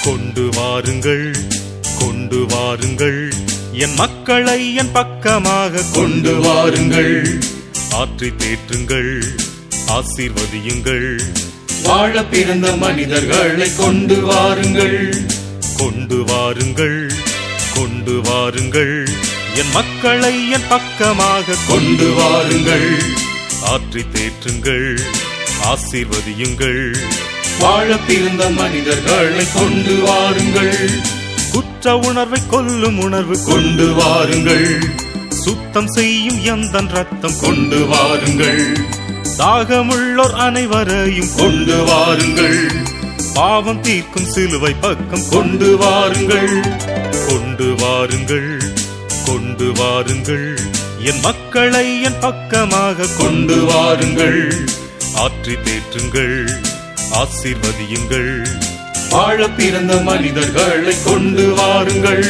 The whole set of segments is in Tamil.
கொண்டு வாருங்கள் கொண்டு வாருங்கள் என் மக்களை என் பக்கமாக கொண்டு வாருங்கள் ஆற்றி தேற்றுங்கள் ஆசீர்வதியுங்கள் வாழ பிறந்த மனிதர்களை கொண்டு வாருங்கள் கொண்டு வாருங்கள் கொண்டு வாருங்கள் என் மக்களை என் பக்கமாக கொண்டு வாருங்கள் ஆற்றி தேற்றுங்கள் ஆசீர்வதியுங்கள் வாழ பிறந்த மனிதர்களை கொண்டு வாருங்கள் குற்ற உணர்வை கொல்லும் உணர்வு கொண்டு வாருங்கள் சுத்தம் செய்யும் எந்தன் ரத்தம் கொண்டு வாருங்கள் தாகமுள்ளோர் அனைவரையும் கொண்டு வாருங்கள் பாவம் தீர்க்கும் சிலுவை பக்கம் கொண்டு வாருங்கள் கொண்டு வாருங்கள் கொண்டு வாருங்கள் என் மக்களை என் பக்கமாக கொண்டு வாருங்கள் ஆற்றி தேற்றுங்கள் ஆசீர்வதியுங்கள் வாழ பிறந்த மனிதர்களை கொண்டு வாருங்கள்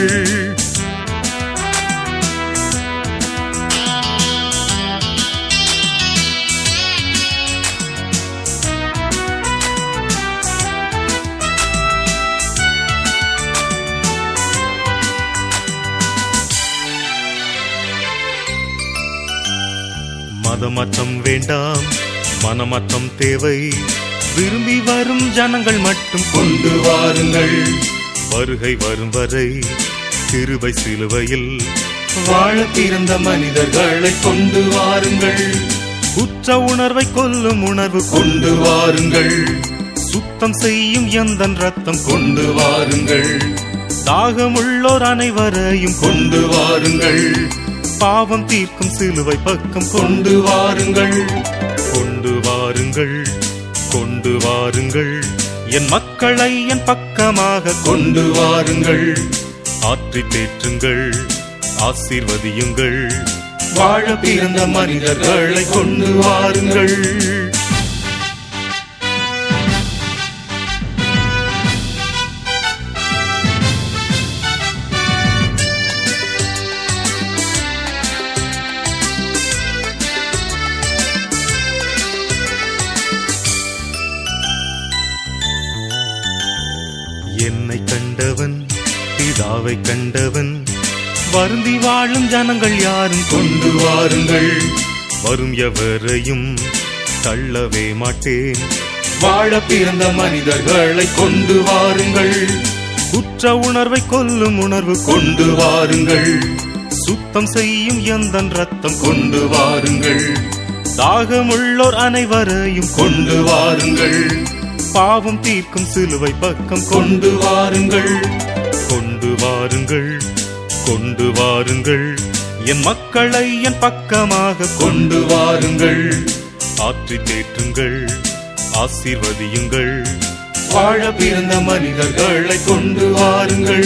மதமற்றம் வேண்டாம் மனமற்றம் தேவை விரும்பி வரும் ஜனங்கள் மட்டும் கொண்டு வாருங்கள் வருகை வரும் வரை கிருபை சிலுவையில் வாழ பிறந்த மனிதர்களை கொண்டு வாருங்கள் குற்ற உணர்வை கொல்லும் உணர்வு கொண்டு வாருங்கள் சுத்தம் செய்யும் எந்தன் ரத்தம் கொண்டு வாருங்கள் தாகமுள்ளோர் அனைவரையும் கொண்டு வாருங்கள் பாவம் தீர்க்கும் சிலுவை பக்கம் கொண்டு வாருங்கள் கொண்டு வாருங்கள் கொண்டு வாருங்கள் என் மக்களை என் பக்கமாக கொண்டு வாருங்கள் ஆற்றி தேற்றுங்கள் ஆசீர்வதியுங்கள் வாழ பிறந்த மனிதர்களை கொண்டு வாருங்கள் என்னை கண்டவன் பிதாவை கண்டவன் வருந்தி வாழும் ஜனங்கள் யாரும் கொண்டு வாருங்கள் வரும் எவரையும் தள்ளவே மாட்டேன் வாழ பிறந்த மனிதர்களை கொண்டு வாருங்கள் குற்ற உணர்வை கொல்லும் உணர்வு கொண்டு வாருங்கள் சுத்தம் செய்யும் எந்தன் ரத்தம் கொண்டு வாருங்கள் தாகமுள்ளோர் அனைவரையும் கொண்டு வாருங்கள் பாவம் தீர்க்கும் சிலுவை பக்கம் கொண்டு வாருங்கள் கொண்டு வாருங்கள் கொண்டு வாருங்கள் என் மக்களை என் பக்கமாக கொண்டு வாருங்கள் ஆற்றி தேற்றுங்கள் ஆசீர்வதியுங்கள் வாழ பிறந்த மனிதர்களை கொண்டு வாருங்கள்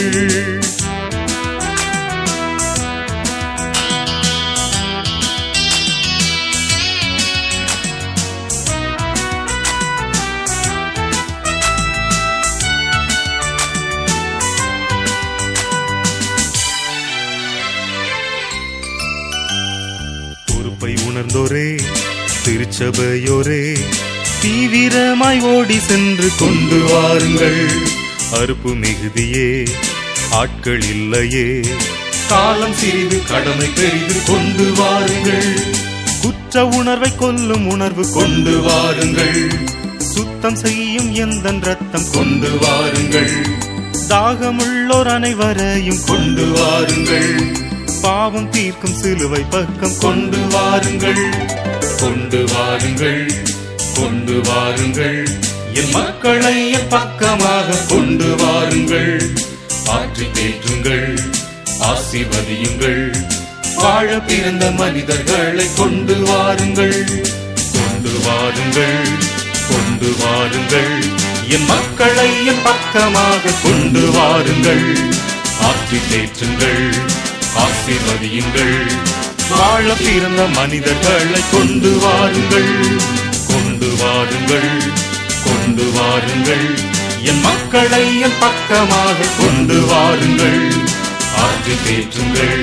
பொறுப்பை உணர்ந்தோரே திருச்சபையோரே தீவிரமாய் ஓடி சென்று கொண்டு வாருங்கள் அறுப்பு மிகுதியே ஆட்கள் இல்லையே காலம் சிறிது கடமை பெரிது கொண்டு வாருங்கள் குற்ற உணர்வை கொல்லும் உணர்வு கொண்டு வாருங்கள் சுத்தம் செய்யும் எந்தன் ரத்தம் கொண்டு வாருங்கள் தாகமுள்ளோர் அனைவரையும் கொண்டு வாருங்கள் பாவம் தீர்க்கும் சிலுவை பக்கம் கொண்டு வாருங்கள் கொண்டு வாருங்கள் கொண்டு வாருங்கள் என் மக்களை என் பக்கமாக கொண்டு வாருங்கள் ஆற்றி தேற்றுங்கள் ஆசீர்வதியுங்கள் வாழ பிறந்த மனிதர்களை கொண்டு வாருங்கள் கொண்டு வாருங்கள் கொண்டு வாருங்கள் என் மக்களை என் பக்கமாக கொண்டு வாருங்கள் ஆற்றி தேற்றுங்கள் ஆசீர்வதியுங்கள் வாழ பிறந்த மனிதர்களை கொண்டு வாருங்கள் கொண்டு வாருங்கள் கொண்டு வாருங்கள் என் மக்களை என் பக்கமாக கொண்டு வாருங்கள் ஆற்றி தேற்றுங்கள்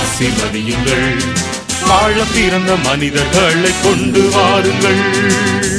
ஆசீர்வதியுங்கள் வாழ பிறந்த மனிதர்களை கொண்டு வாருங்கள்